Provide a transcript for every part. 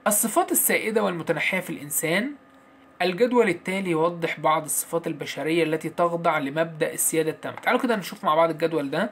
الصفات السائدة والمتنحية في الإنسان الجدول التالي يوضح بعض الصفات البشرية التي تخضع لمبدأ السيادة التامة تعالوا كده نشوف مع بعض الجدول ده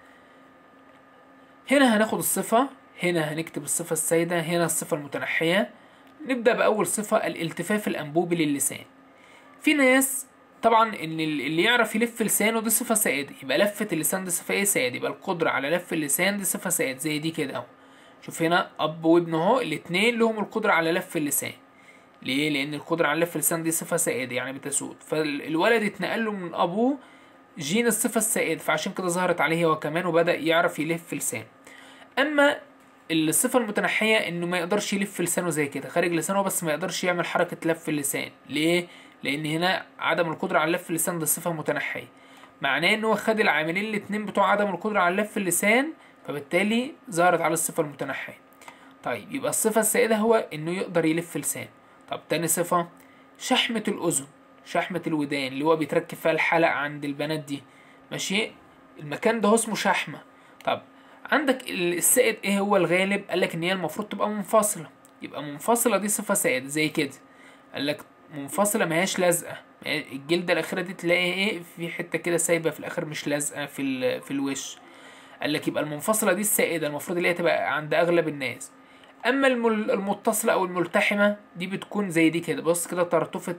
هنا هناخد الصفة هنا هنكتب الصفة السائدة هنا الصفة المتنحية نبدأ بأول صفة الالتفاف الأنبوبي للسان في ناس طبعا ان اللي يعرف يلف لسانه دي صفة سائدة يبقى لفة اللسان دي صفة ايه سائدة يبقى القدرة على لف اللسان دي صفة سائدة زي دي كده اهو شوف هنا اب وابن اهو الاتنين لهم القدرة على لف اللسان ليه؟ لأن القدرة على لف اللسان دي صفة سائدة يعني بتسود فالولد اتنقل له من أبوه جين الصفة السائدة فعشان كده ظهرت عليه هو كمان وبدأ يعرف يلف لسانه أما الصفة المتنحية إنه ما يقدرش يلف لسانه زي كده خارج لسانه بس ما يقدرش يعمل حركة لف اللسان ليه؟ لأن هنا عدم القدرة على لف اللسان دي صفة متنحية معناه إن هو خد العاملين الاتنين بتوع عدم القدرة على لف اللسان فبالتالي ظهرت على الصفة المتنحية طيب يبقى الصفة السائدة هو إنه يقدر يلف لسانه طب تاني صفة شحمة الأذن شحمة الودان اللي هو بيتركب فيها الحلق عند البنات دي ماشي المكان ده هو اسمه شحمة طب عندك السائد ايه هو الغالب قالك ان هي المفروض تبقى منفصلة يبقى منفصلة دي صفة سائدة زي كده قالك منفصلة مهياش لازقة الجلدة الأخيرة دي تلاقي ايه في حتة كده سايبة في الآخر مش لازقة في, في الوش قالك يبقى المنفصلة دي السائدة المفروض اللي هي تبقى عند أغلب الناس اما المتصله او الملتحمه دي بتكون زي دي كده بص كده طرطفه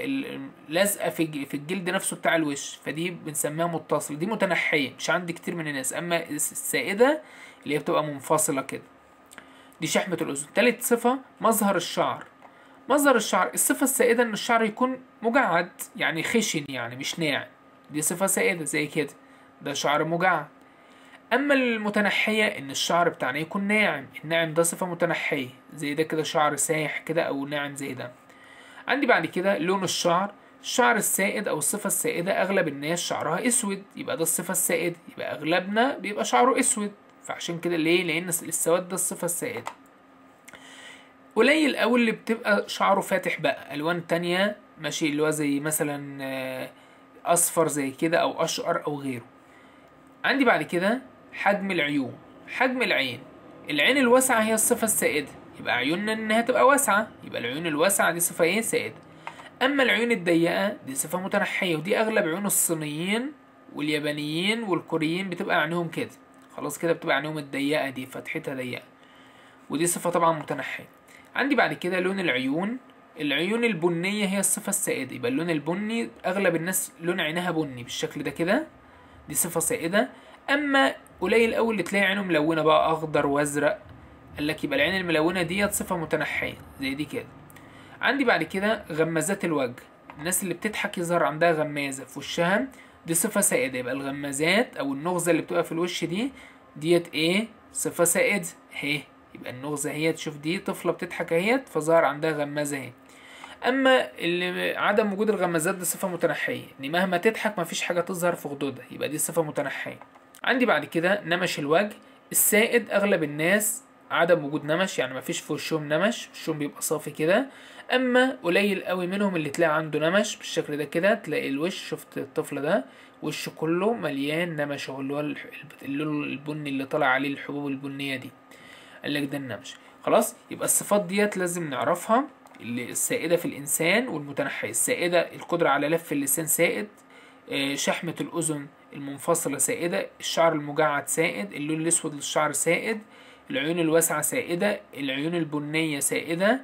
اللزقه في في الجلد نفسه بتاع الوش فدي بنسميها متصله دي متنحيه مش عند كتير من الناس اما السائده اللي هي بتبقى منفصله كده دي شحمه الاذن تالت صفه مظهر الشعر مظهر الشعر الصفه السائده ان الشعر يكون مجعد يعني خشن يعني مش ناعم دي صفه سائده زي كده ده شعر مجعد اما المتنحية ان الشعر بتاعنا يكون ناعم الناعم ده صفة متنحية زي ده كده شعر سايح كده او ناعم زي ده عندي بعد كده لون الشعر الشعر السائد او الصفة السائدة اغلب الناس شعرها اسود يبقى ده الصفة السائدة يبقى اغلبنا بيبقى شعره اسود فعشان كده ليه لان السواد ده الصفة السائدة قليل قوي اللي بتبقى شعره فاتح بقى الوان تانية ماشي اللي هو زي مثلا اصفر زي كده او اشقر او غيره عندي بعد كده حجم العيون حجم العين العين الواسعة هي الصفة السائدة يبقى عيوننا انها تبقى واسعة يبقى العيون الواسعة دي صفة ايه سائدة اما العيون الضيقة دي صفة متنحية ودي اغلب عيون الصينيين واليابانيين والكوريين بتبقى عينهم كده خلاص كده بتبقى عينهم الضيقة دي فتحتها ضيقة ودي صفة طبعا متنحية عندي بعد كده لون العيون العيون البنية هي الصفة السائدة يبقى اللون البني أغلب الناس لون عينها بني بالشكل ده كده دي صفة سائدة أما قليل أوي اللي تلاقي عينه ملونة بقى أخضر وأزرق قال لك يبقى العين الملونة ديت صفة متنحية زي دي كده عندي بعد كده غمازات الوجه الناس اللي بتضحك يظهر عندها غمازة في وشها دي صفة سائدة يبقى الغمازات أو النغزة اللي بتبقى في الوش دي ديت إيه صفة سائدة أهي يبقى النغزة هي تشوف دي طفلة بتضحك اهيت فظهر عندها غمازة اهي اما اللي عدم وجود الغمازات دي صفه متنحيه ان مهما تضحك مفيش حاجه تظهر في خدودها يبقى دي صفه متنحيه عندي بعد كده نمش الوجه السائد اغلب الناس عدم وجود نمش يعني مفيش في وشهم نمش وشهم بيبقى صافي كده اما قليل قوي منهم اللي تلاقي عنده نمش بالشكل ده كده تلاقي الوش شفت الطفل ده وشه كله مليان نمش هو اللي هو اللون البني اللي طالع عليه الحبوب البنيه دي قال لك ده النمش خلاص يبقى الصفات ديت لازم نعرفها اللي السائدة في الإنسان والمتنحية السائدة القدرة على لف اللسان سائد شحمة الأذن المنفصلة سائدة الشعر المجعد سائد اللون الأسود للشعر سائد العيون الواسعة سائدة العيون البنية سائدة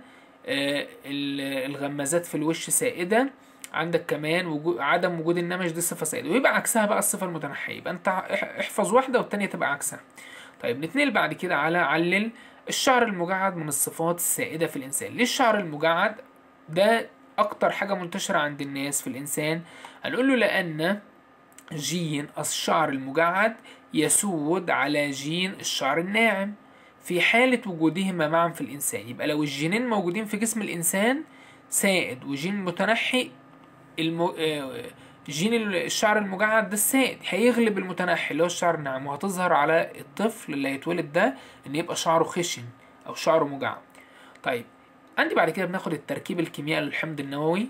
الغمازات في الوش سائدة عندك كمان وجود عدم وجود النمش دي صفة سائدة ويبقى عكسها بقى الصفة المتنحية يبقى أنت احفظ واحدة والتانية تبقى عكسها طيب نتنقل بعد كده على علل الشعر المجعد من الصفات السائدة في الإنسان ليه الشعر المجعد ده أكتر حاجة منتشرة عند الناس في الإنسان هنقول له لأن جين الشعر المجعد يسود على جين الشعر الناعم في حالة وجودهما معا في الإنسان يبقى لو الجينين موجودين في جسم الإنسان سائد وجين متنحي المو... جين الشعر المجعد ده السائد هيغلب المتنحي اللي هو الشعر الناعم وهتظهر على الطفل اللي هيتولد ده ان يبقى شعره خشن او شعره مجعد طيب عندي بعد كده بناخد التركيب الكيميائي للحمض النووي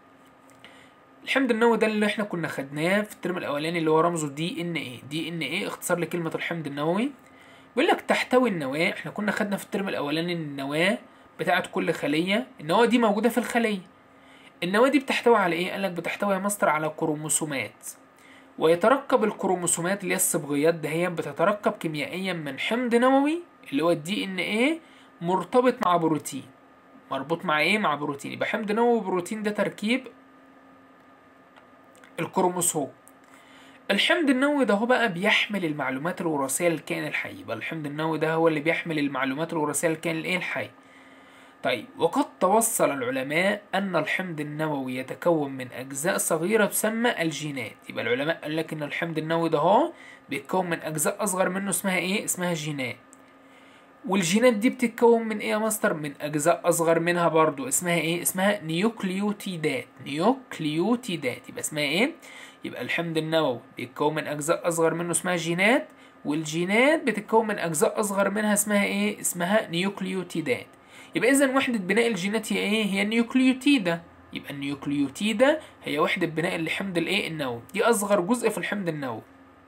الحمض النووي ده اللي احنا كنا خدناه في الترم الاولاني اللي هو رمزه دي ان ايه دي ان ايه اختصار لكلمه الحمض النووي بيقول لك تحتوي النواه احنا كنا خدنا في الترم الاولاني ان النواه بتاعت كل خليه النواه دي موجوده في الخليه النواه دي بتحتوي على ايه قال لك بتحتوي يا ماستر على كروموسومات ويتركب الكروموسومات اللي هي الصبغيات دهيت بتتركب كيميائيا من حمض نووي اللي هو الدي ان ايه مرتبط مع بروتين مربوط مع ايه مع بروتين يبقى حمض نووي وبروتين ده تركيب الكروموسوم الحمض النووي ده هو بقى بيحمل المعلومات الوراثيه للكائن الحي يبقى الحمض النووي ده هو اللي بيحمل المعلومات الوراثيه للكائن الايه الحي طيب وقد توصل العلماء أن الحمض النووي يتكون من أجزاء صغيرة تسمى الجينات يبقى العلماء قال لك إن الحمض النووي ده هو بيتكون من أجزاء أصغر منه اسمها إيه؟ اسمها جينات والجينات دي بتتكون من إيه يا ماستر؟ من أجزاء أصغر منها برضو اسمها إيه؟ اسمها نيوكليوتيدات نيوكليوتيدات يبقى اسمها إيه؟ يبقى الحمض النووي بيتكون من أجزاء أصغر منه اسمها جينات والجينات بتتكون من أجزاء أصغر منها اسمها إيه؟ اسمها نيوكليوتيدات يبقى اذا وحده بناء الجينات هي ايه هي النيوكليوتيدا يبقى النيوكليوتيدا هي وحده بناء لحمض الايه النووي دي اصغر جزء في الحمض النووي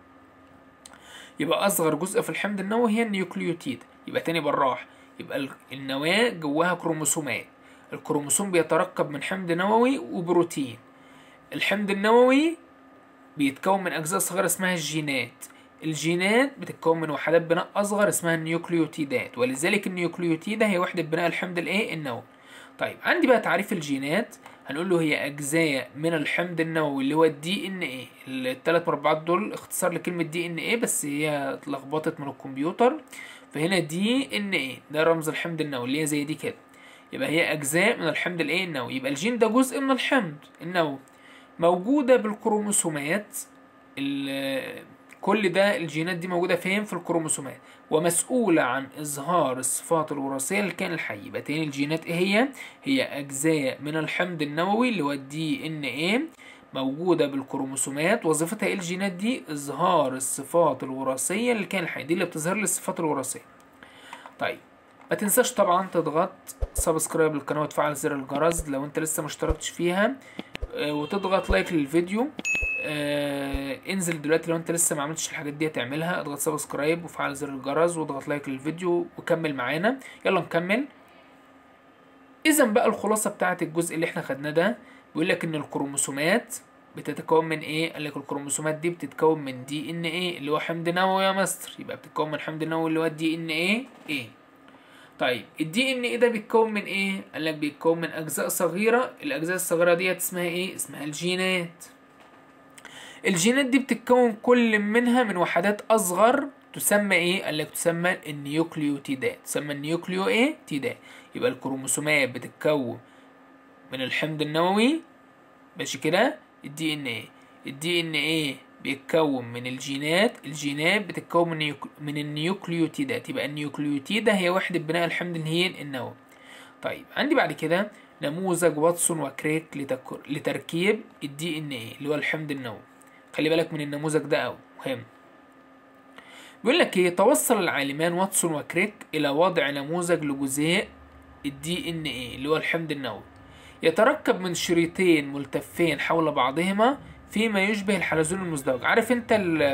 يبقى اصغر جزء في الحمض النووي هي النيوكليوتيدا يبقى تاني بالراحه يبقى النواه جواها كروموسومات الكروموسوم بيتركب من حمض نووي وبروتين الحمض النووي بيتكون من اجزاء صغيره اسمها الجينات الجينات بتتكون من وحدات بناء اصغر اسمها النيوكليوتيدات ولذلك النيوكليوتيدة هي وحدة بناء الحمض الايه النووي طيب عندي بقى تعريف الجينات هنقول له هي اجزاء من الحمض النووي اللي هو الدي ان ايه الثلاث مربعات دول اختصار لكلمه دي ان ايه بس هي اتلخبطت من الكمبيوتر فهنا دي ان ايه ده رمز الحمض النووي اللي هي زي دي كده يبقى هي اجزاء من الحمض الايه النووي يبقى الجين ده جزء من الحمض النووي موجوده بالكروموسومات كل ده الجينات دي موجوده فين في الكروموسومات ومسؤوله عن اظهار الصفات الوراثيه للكائن الحي يبقى تاني الجينات ايه هي هي اجزاء من الحمض النووي اللي هو الدي ان ايه موجوده بالكروموسومات وظيفتها ايه الجينات دي اظهار الصفات الوراثيه للكائن الحي دي اللي بتظهر لي الصفات الوراثيه طيب ما تنساش طبعا تضغط سبسكرايب للقناه وتفعل زر الجرس لو انت لسه مشتركتش فيها وتضغط لايك للفيديو آه انزل دلوقتي لو انت لسه ما عملتش الحاجات دي هتعملها اضغط سبسكرايب وفعل زر الجرس واضغط لايك للفيديو وكمل معانا يلا نكمل اذا بقى الخلاصه بتاعه الجزء اللي احنا خدناه ده بيقول لك ان الكروموسومات بتتكون من ايه قال لك الكروموسومات دي بتتكون من دي ان ايه اللي هو حمض نووي يا مستر يبقى بتتكون من حمض نووي اللي هو الدي ان ايه ايه طيب الدي ان ايه ده بيتكون من ايه قال لك بيتكون من اجزاء صغيره الاجزاء الصغيره ديت اسمها ايه اسمها الجينات الجينات دي بتتكون كل منها من وحدات اصغر تسمى ايه قال لك تسمى النيوكليوتيدات تسمى النيوكليو ايه تيدات يبقى الكروموسومات بتتكون من الحمض النووي ماشي كده الدي ان ايه الدي ان ايه بيتكون من الجينات الجينات بتتكون من نيوك... من النيوكليوتيدات يبقى النيوكليوتيدة هي وحدة بناء الحمض الهين النووي طيب عندي بعد كده نموذج واتسون وكريك لتك... لتركيب الدي ان ايه اللي هو الحمض النووي خلي بالك من النموذج ده أوي مهم بيقول لك ايه توصل العالمان واتسون وكريك الى وضع نموذج لجزيء الدي ان ايه اللي هو الحمض النووي يتركب من شريطين ملتفين حول بعضهما فيما يشبه الحلزون المزدوج عارف انت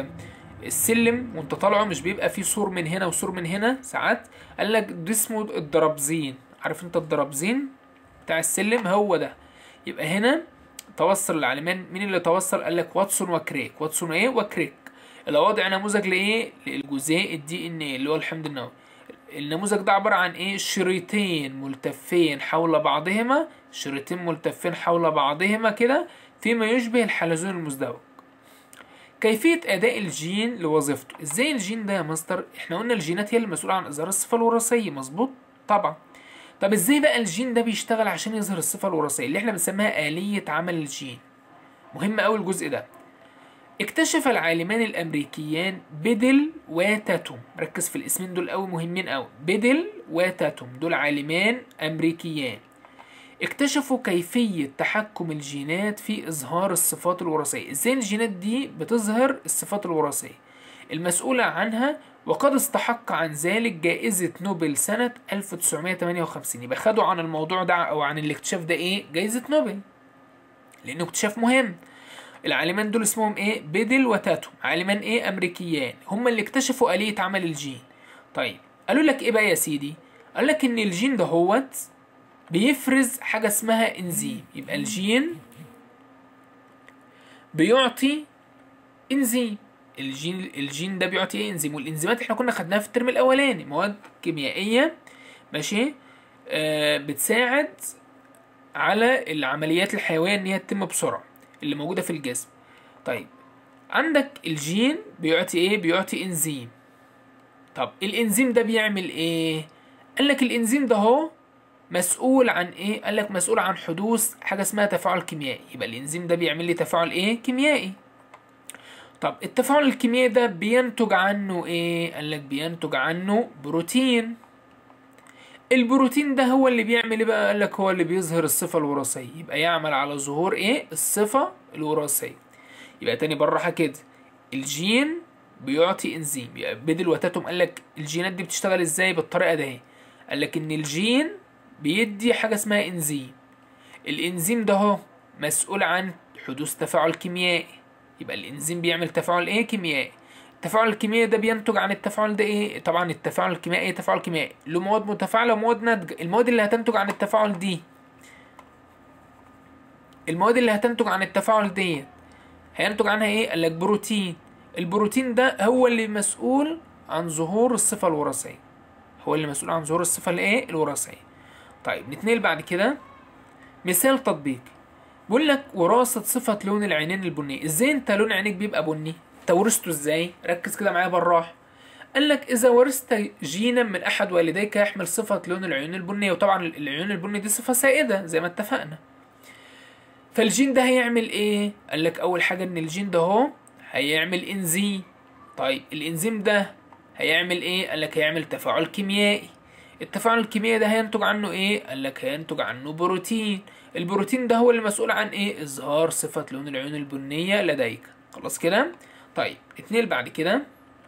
السلم وانت طالعه مش بيبقى فيه سور من هنا وسور من هنا ساعات قال لك ده اسمه الدرابزين عارف انت الدرابزين بتاع السلم هو ده يبقى هنا توصل العالمان مين اللي توصل قال لك واتسون وكريك واتسون ايه وكريك اللي وضع نموذج لايه للجزيء الدي ان ايه اللي هو الحمض النووي النموذج ده عبارة عن ايه شريطين ملتفين حول بعضهما شريطين ملتفين حول بعضهما كده فيما يشبه الحلزون المزدوج كيفية أداء الجين لوظيفته ازاي الجين ده يا مستر احنا قلنا الجينات هي المسؤولة عن إظهار الصفة الوراثية مظبوط طبعا طب ازاي بقى الجين ده بيشتغل عشان يظهر الصفة الوراثية اللي احنا بنسميها آلية عمل الجين مهم أوي الجزء ده اكتشف العالمان الامريكيان بيدل وتاتوم ركز في الاسمين دول قوي مهمين قوي بيدل وتاتوم دول عالمان امريكيان اكتشفوا كيفية تحكم الجينات في إظهار الصفات الوراثية إزاي الجينات دي بتظهر الصفات الوراثية المسؤولة عنها وقد استحق عن ذلك جائزة نوبل سنة 1958 يبقى خدوا عن الموضوع ده أو عن الاكتشاف ده إيه جائزة نوبل لأنه اكتشاف مهم العالمان دول اسمهم ايه بيدل وتاتو عالمان ايه امريكيان هم اللي اكتشفوا آلية عمل الجين طيب قالوا لك ايه بقى يا سيدي قال لك ان الجين ده هوت بيفرز حاجة اسمها انزيم يبقى الجين بيعطي انزيم الجين الجين ده بيعطي ايه انزيم والانزيمات احنا كنا خدناها في الترم الاولاني مواد كيميائيه ماشي آه بتساعد على العمليات الحيويه ان هي تتم بسرعه اللي موجوده في الجسم طيب عندك الجين بيعطي ايه بيعطي انزيم طب الانزيم ده بيعمل ايه قال لك الانزيم ده هو مسؤول عن ايه قال لك مسؤول عن حدوث حاجه اسمها تفاعل كيميائي يبقى الانزيم ده بيعمل لي تفاعل ايه كيميائي طب التفاعل الكيميائي ده بينتج عنه ايه قال لك بينتج عنه بروتين البروتين ده هو اللي بيعمل ايه بقى قال لك هو اللي بيظهر الصفه الوراثيه يبقى يعمل على ظهور ايه الصفه الوراثيه يبقى تاني بالراحه كده الجين بيعطي انزيم يبقى بدل وتاتم قال لك الجينات دي بتشتغل ازاي بالطريقه دي قال لك ان الجين بيدي حاجه اسمها انزيم الانزيم ده هو مسؤول عن حدوث تفاعل كيميائي يبقى الانزيم بيعمل تفاعل ايه كيميائي التفاعل الكيميائي ده بينتج عن التفاعل ده ايه طبعا التفاعل الكيميائي تفاعل كيميائي له مواد متفاعله ومواد ناتجه المواد اللي هتنتج عن التفاعل دي المواد اللي هتنتج عن التفاعل دي هينتج عنها ايه قال لك بروتين البروتين ده هو اللي مسؤول عن ظهور الصفه الوراثيه هو اللي مسؤول عن ظهور الصفه الايه الوراثيه طيب نتنقل بعد كده مثال تطبيقي بيقول لك وراثة صفة لون العينين البنية ازاي انت لون عينيك بيبقى بني انت ورثته ازاي ركز كده معايا بالراحة قال لك اذا ورثت جينا من احد والديك يحمل صفة لون العيون البنية وطبعا العيون البنية دي صفة سائدة زي ما اتفقنا فالجين ده هيعمل ايه قال لك اول حاجة ان الجين ده هو هيعمل انزيم طيب الانزيم ده هيعمل ايه قال لك هيعمل تفاعل كيميائي التفاعل الكيميائي ده هينتج عنه ايه قال لك هينتج عنه بروتين البروتين ده هو اللي مسؤول عن ايه اظهار صفة لون العيون البنية لديك خلاص كده طيب اتنين بعد كده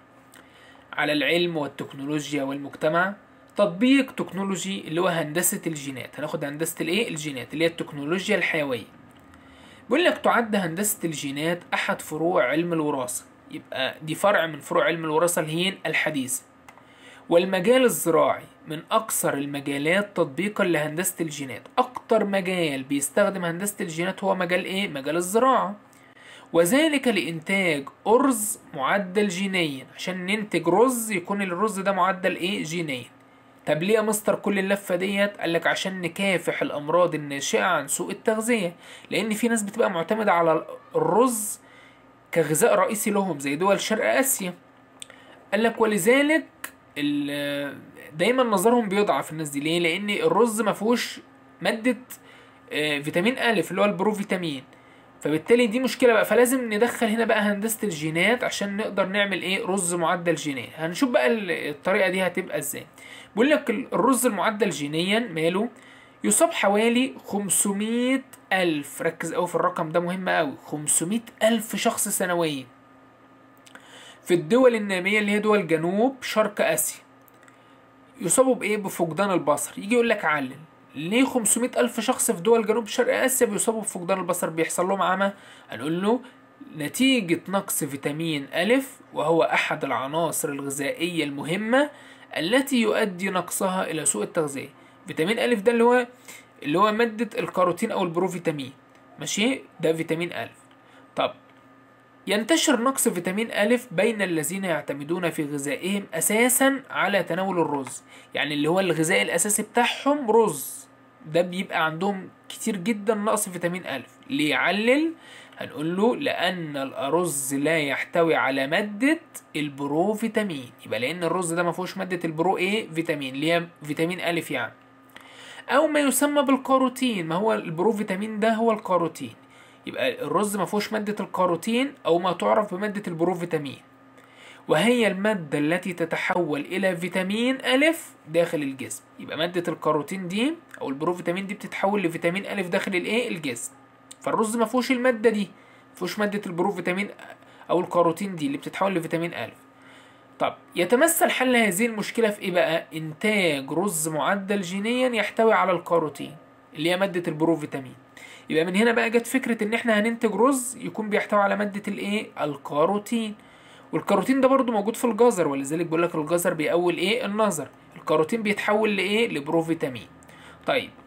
على العلم والتكنولوجيا والمجتمع تطبيق تكنولوجي اللي هو هندسة الجينات هناخد هندسة الايه الجينات اللي هي التكنولوجيا الحيوية بيقول لك تعد هندسة الجينات أحد فروع علم الوراثة يبقى دي فرع من فروع علم الوراثة اللي هي الحديثة والمجال الزراعي من أكثر المجالات تطبيقا لهندسة الجينات أكتر مجال بيستخدم هندسة الجينات هو مجال إيه؟ مجال الزراعة وذلك لإنتاج أرز معدل جينيا عشان ننتج رز يكون الرز ده معدل إيه؟ جينيا طب ليه يا مستر كل اللفة ديت؟ قال لك عشان نكافح الأمراض الناشئة عن سوء التغذية لأن في ناس بتبقى معتمدة على الرز كغذاء رئيسي لهم زي دول شرق آسيا قال لك ولذلك دايما نظرهم بيضعف الناس دي ليه لان الرز ما فيهوش ماده فيتامين الف اللي هو البروفيتامين فبالتالي دي مشكله بقى فلازم ندخل هنا بقى هندسه الجينات عشان نقدر نعمل ايه رز معدل جينيا هنشوف بقى الطريقه دي هتبقى ازاي بيقول لك الرز المعدل جينيا ماله يصاب حوالي 500 ألف ركز أوي في الرقم ده مهم أوي 500 ألف شخص سنويا في الدول النامية اللي هي دول جنوب شرق آسيا يصابوا بإيه بفقدان البصر يجي يقول لك علل ليه 500 ألف شخص في دول جنوب شرق آسيا بيصابوا بفقدان البصر بيحصل لهم عمى هنقول له نتيجة نقص فيتامين ألف وهو أحد العناصر الغذائية المهمة التي يؤدي نقصها إلى سوء التغذية فيتامين ألف ده اللي هو اللي هو مادة الكاروتين أو البروفيتامين ماشي ده فيتامين ألف طب ينتشر نقص فيتامين ألف بين الذين يعتمدون في غذائهم أساسا على تناول الرز يعني اللي هو الغذاء الأساسي بتاعهم رز ده بيبقى عندهم كتير جدا نقص فيتامين ألف ليعلل هنقول له لأن الأرز لا يحتوي على مادة البروفيتامين يبقى لأن الرز ده ما فيهوش مادة البرو إيه فيتامين اللي هي فيتامين ألف يعني أو ما يسمى بالكاروتين ما هو البروفيتامين ده هو الكاروتين يبقى الرز ما فيهوش مادة الكاروتين أو ما تعرف بمادة البروفيتامين وهي المادة التي تتحول إلى فيتامين ألف داخل الجسم يبقى مادة الكاروتين دي أو البروفيتامين دي بتتحول لفيتامين ألف داخل الإيه الجسم فالرز ما فيهوش المادة دي ما فيهوش مادة البروفيتامين أو الكاروتين دي اللي بتتحول لفيتامين ألف طب يتمثل حل هذه المشكلة في إيه بقى؟ إنتاج رز معدل جينيا يحتوي على الكاروتين اللي هي مادة البروفيتامين يبقى من هنا بقى جت فكرة إن إحنا هننتج رز يكون بيحتوي على مادة الإيه؟ الكاروتين والكاروتين ده برضو موجود في الجزر ولذلك بيقول لك الجزر بيقول إيه؟ النظر الكاروتين بيتحول لإيه؟ لبروفيتامين طيب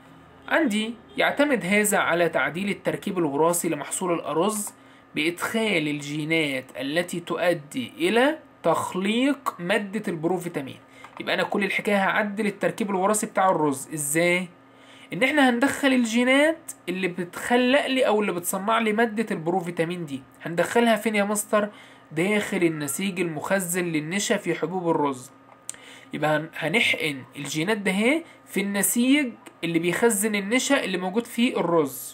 عندي يعتمد هذا على تعديل التركيب الوراثي لمحصول الأرز بإدخال الجينات التي تؤدي إلى تخليق مادة البروفيتامين يبقى أنا كل الحكاية هعدل التركيب الوراثي بتاع الرز إزاي؟ إن إحنا هندخل الجينات اللي بتخلق لي أو اللي بتصنع لي مادة البروفيتامين دي هندخلها فين يا مستر؟ داخل النسيج المخزن للنشا في حبوب الرز يبقى هن- هنحقن الجينات ده اهي في النسيج اللي بيخزن النشا اللي موجود فيه الرز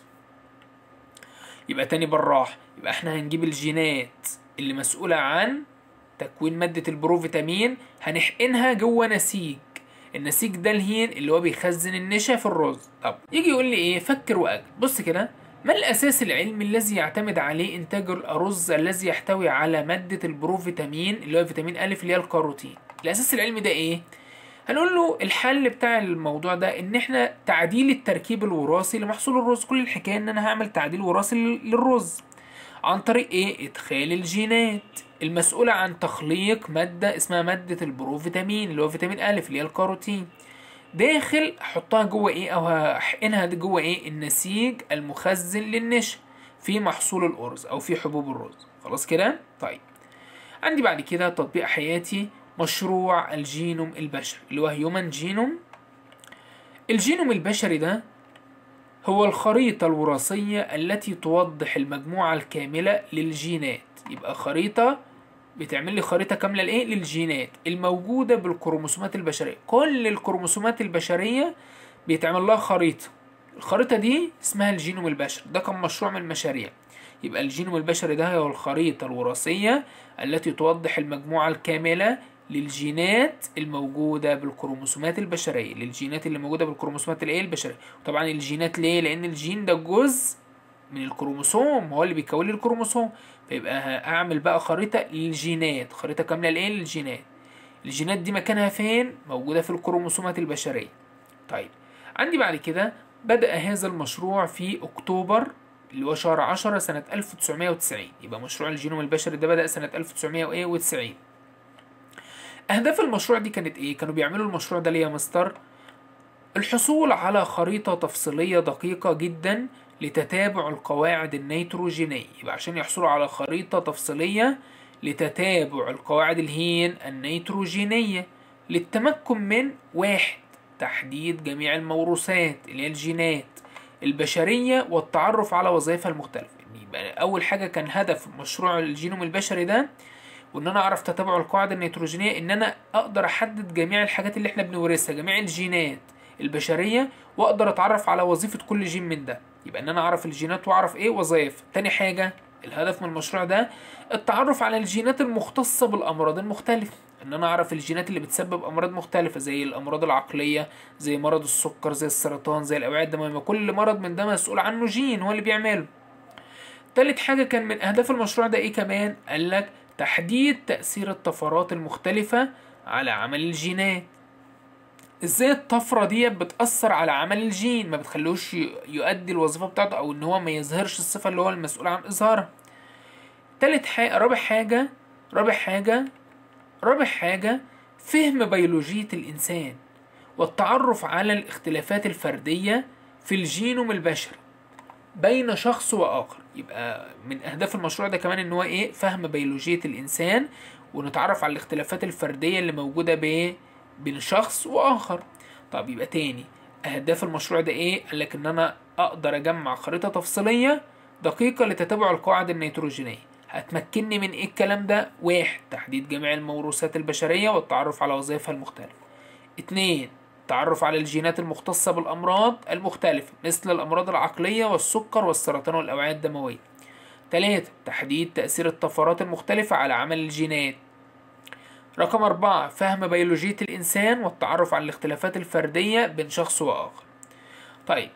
يبقى تاني بالراحة يبقى احنا هنجيب الجينات اللي مسؤولة عن تكوين مادة البروفيتامين هنحقنها جوه نسيج النسيج ده الهين اللي هو بيخزن النشا في الرز طب يجي يقول لي ايه فكر واجل بص كده ما الاساس العلمي الذي يعتمد عليه انتاج الارز الذي يحتوي على مادة البروفيتامين اللي هو فيتامين الف اللي هي الكاروتين الاساس العلمي ده ايه هنقول له الحل بتاع الموضوع ده ان احنا تعديل التركيب الوراثي لمحصول الرز كل الحكايه ان انا هعمل تعديل وراثي لل- للرز عن طريق ايه ادخال الجينات المسؤولة عن تخليق مادة اسمها مادة البروفيتامين اللي هو فيتامين ألف اللي هي الكاروتين داخل احطها جوه ايه او هحقنها دي جوه ايه النسيج المخزن للنشا في محصول الارز او في حبوب الرز خلاص كده طيب عندي بعد كده تطبيق حياتي مشروع الجينوم البشري اللي هو هيومن جينوم الجينوم البشري ده هو الخريطة الوراثية التي توضح المجموعة الكاملة للجينات يبقى خريطة بتعمل لي خريطة كاملة لإيه؟ للجينات الموجودة بالكروموسومات البشرية كل الكروموسومات البشرية بيتعمل لها خريطة الخريطة دي اسمها الجينوم البشري ده كان مشروع من المشاريع يبقى الجينوم البشري ده هو الخريطة الوراثية التي توضح المجموعة الكاملة للجينات الموجودة بالكروموسومات البشرية للجينات اللي موجودة بالكروموسومات الايه البشرية طبعا الجينات ليه لأن الجين ده جزء من الكروموسوم هو اللي بيكون لي الكروموسوم فيبقى هعمل بقى خريطة للجينات خريطة كاملة لإيه للجينات الجينات دي مكانها فين موجودة في الكروموسومات البشرية طيب عندي بعد كده بدأ هذا المشروع في أكتوبر اللي هو شهر 10 سنة 1990 يبقى مشروع الجينوم البشري ده بدأ سنة 1990 أهداف المشروع دي كانت إيه؟ كانوا بيعملوا المشروع ده ليه يا مستر؟ الحصول على خريطة تفصيلية دقيقة جدا لتتابع القواعد النيتروجينية يبقى عشان يحصلوا على خريطة تفصيلية لتتابع القواعد الهين النيتروجينية للتمكن من واحد تحديد جميع الموروثات اللي هي الجينات البشرية والتعرف على وظائفها المختلفة يبقى أول حاجة كان هدف مشروع الجينوم البشري ده وان انا اعرف تتابع القواعد النيتروجينيه ان انا اقدر احدد جميع الحاجات اللي احنا بنورثها جميع الجينات البشريه واقدر اتعرف على وظيفه كل جين من ده يبقى ان انا اعرف الجينات واعرف ايه وظائف تاني حاجه الهدف من المشروع ده التعرف على الجينات المختصه بالامراض المختلفه ان انا اعرف الجينات اللي بتسبب امراض مختلفه زي الامراض العقليه زي مرض السكر زي السرطان زي الاوعيه الدمويه كل مرض من ده مسؤول عنه جين هو اللي بيعمله تالت حاجة كان من أهداف المشروع ده إيه كمان؟ قال لك تحديد تأثير الطفرات المختلفة على عمل الجينات ازاي الطفرة دي بتأثر على عمل الجين ما بتخلوش ي- يؤدي الوظيفة بتاعته أو إن هو ما يظهرش الصفة اللي هو المسؤول عن إظهارها تالت حاجة رابع حاجة رابع حاجة رابع حاجة فهم بيولوجية الإنسان والتعرف على الاختلافات الفردية في الجينوم البشري بين شخص واخر يبقى من اهداف المشروع ده كمان ان هو ايه فهم بيولوجيه الانسان ونتعرف على الاختلافات الفرديه اللي موجوده بين بين شخص واخر طب يبقى تاني اهداف المشروع ده ايه قال لك ان انا اقدر اجمع خريطه تفصيليه دقيقه لتتابع القواعد النيتروجينيه هتمكنني من ايه الكلام ده واحد تحديد جميع الموروثات البشريه والتعرف على وظائفها المختلفه اتنين التعرف على الجينات المختصة بالأمراض المختلفة مثل الأمراض العقلية والسكر والسرطان والأوعية الدموية تلاتة تحديد تأثير الطفرات المختلفة على عمل الجينات رقم أربعة فهم بيولوجية الإنسان والتعرف على الاختلافات الفردية بين شخص وآخر طيب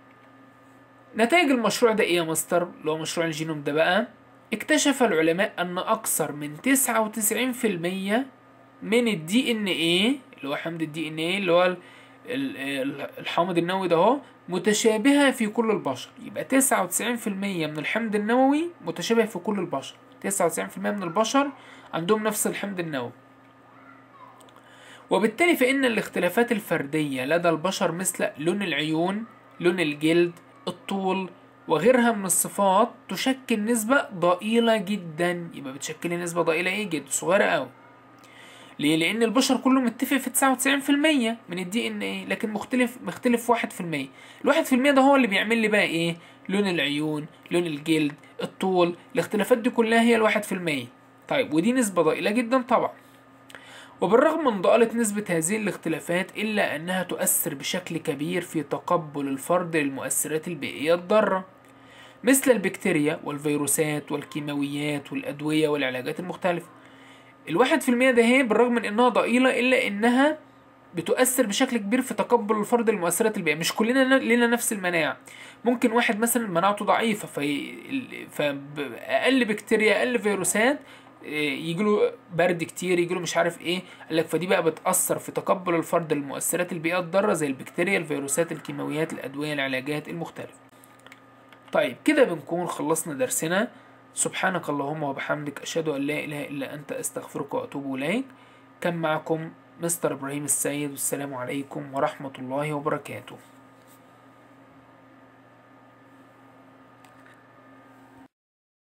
نتائج المشروع ده إيه يا مستر؟ اللي هو مشروع الجينوم ده بقى اكتشف العلماء أن أكثر من تسعة وتسعين في المية من الدي ان ايه اللي هو حمض الدي ان ايه اللي هو ال- ال- ال- الحامض النووي ده اهو متشابهة في كل البشر يبقى 99% من الحمض النووي متشابه في كل البشر 99% من البشر عندهم نفس الحمض النووي وبالتالي فإن الاختلافات الفردية لدى البشر مثل لون العيون لون الجلد الطول وغيرها من الصفات تشكل نسبة ضئيلة جدا يبقى بتشكل نسبة ضئيلة ايه جدا صغيرة قوي ليه؟ لأن البشر كله متفق في 99% من الدي ان ايه لكن مختلف مختلف 1% الواحد في المية ده هو اللي بيعمل لي بقى ايه؟ لون العيون، لون الجلد، الطول، الاختلافات دي كلها هي الواحد في المية طيب ودي نسبة ضئيلة جدا طبعا وبالرغم من ضئالة نسبة هذه الاختلافات إلا أنها تؤثر بشكل كبير في تقبل الفرد للمؤثرات البيئية الضارة مثل البكتيريا والفيروسات والكيماويات والأدوية والعلاجات المختلفة الواحد في المية ده هي بالرغم من انها ضئيلة الا انها بتؤثر بشكل كبير في تقبل الفرد للمؤثرات البيئية مش كلنا لنا نفس المناعة ممكن واحد مثلا مناعته ضعيفة في فأقل بكتيريا أقل فيروسات يجيله برد كتير يجيله مش عارف ايه قال لك فدي بقى بتأثر في تقبل الفرد للمؤثرات البيئية الضارة زي البكتيريا الفيروسات الكيماويات الأدوية العلاجات المختلفة طيب كده بنكون خلصنا درسنا سبحانك اللهم وبحمدك أشهد أن لا إله إلا أنت أستغفرك وأتوب إليك كان معكم مستر إبراهيم السيد والسلام عليكم ورحمة الله وبركاته